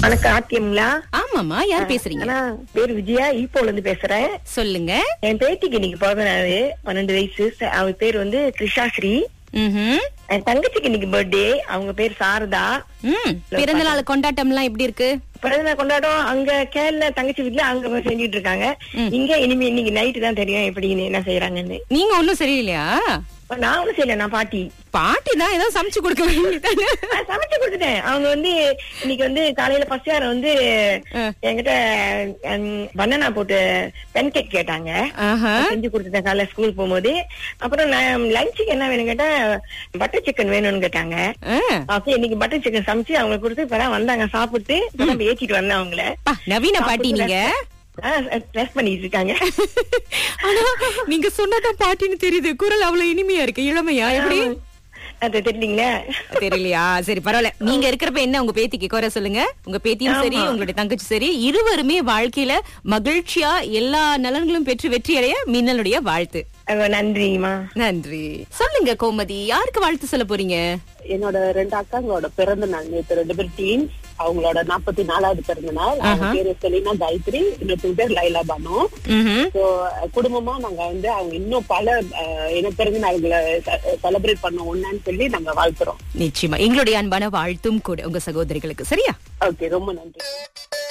வணக்கம் ஆத்தியம்ங்களா ஆமாமா யார் பேசுறீங்க ஆனா பேர் விஜயா ஈப்போல இருந்து பேசுறேன் சொல்லுங்க என் பேத்திக்கு இன்னைக்கு பிறந்த நாள் பன்னெண்டு வயசு ச- அவ பேர் வந்து கிருஷாஸ்ரீ ம்ஹும். என் தங்கச்சிக்கு இன்னைக்கு பர்த்டே அவங்க பேர் சாரதா ம் பிறந்த நாள் கொண்டாட்டம்லாம் எப்படி இருக்கு பிறந்த நாள் கொண்டாடம் அங்க கேரள தங்கச்சி வீட்டுல அங்க செஞ்சுட்டு இருக்காங்க இங்க இனிமே இன்னைக்கு நைட்டு தான் தெரியும் எப்படின்னு என்ன செய்யறாங்கன்னு நீங்க ஒண்ணும் சரியில்லையா அப்ப நான் ஒண்ணும் செய்யல நான் பாட்டி பாட்டி தான் ஏதோ சமைச்சு கொடுக்க வேண்டியதானே நான் சமைச்சு கொடுத்துட்டேன் அவங்க வந்து இன்னைக்கு வந்து காலையில பசியார வந்து என்கிட்ட பனானா போட்டு பென் கேக் கேட்டாங்க ஆஹா. செஞ்சு கொடுத்துட்டேன் காலைல ஸ்கூல் போகும்போது அப்புறம் நான் லஞ்சுக்கு என்ன வேணும் கேட்டா பட்டர் சிக்கன் வேணும்னு கேட்டாங்க ஆ. அப்ப இன்னைக்கு பட்டர் சிக்கன் சமைச்சு அவங்களுக்கு கொடுத்து இப்பதான் வந்தாங்க சாப்பிட்டு இப்பதான் ஏற்றிட்டு வந்தேன் அவங்கள பா, நவீன பாட்டி நீங்க ட்ரெஸ் பண்ணிட்டு இருக்காங்க ஆனா நீங்க சொன்னதான் பாட்டின்னு தெரியுது குரல் அவ்வளவு இனிமையா இருக்கு இளமையா எப்படி அது தெரியலீங்களா தெரியலையா சரி பரவாயில்ல நீங்க இருக்கிறப்ப என்ன உங்க பேத்திக்கு குறை சொல்லுங்க உங்க பேத்தியும் சரி உங்களுடைய தங்கச்சி சரி இருவருமே வாழ்க்கையில மகிழ்ச்சியா எல்லா நலன்களும் பெற்று வெற்றி அடைய மின்னலுடைய வாழ்த்து அஹ் நன்றிமா நன்றி சொல்லுங்க கோமதி யாருக்கு வாழ்த்து சொல்ல போறீங்க என்னோட ரெண்டு அக்காங்களோட பிறந்த நாள் நேற்று ரெண்டு பேர் டீன்ஸ் அவங்களோட நாற்பத்தி நாலாவது பிறந்த நாள் அவங்க பேரு செலினா காயத்ரி இன்னொரு பேர் லைலா பானு ம்ஹும். சோ குடும்பமா நாங்க வந்து அவங்க இன்னும் பல அஹ், என்ன பிறந்த நாள்களை செலிப்ரேட் பண்ண ஒண்ணான்னு சொல்லி நாங்க வாழ்த்துறோம் நிச்சயமா எங்களுடைய அன்பான வாழ்த்தும் கூட உங்க சகோதரிகளுக்கு சரியா ஓகே ரொம்ப நன்றி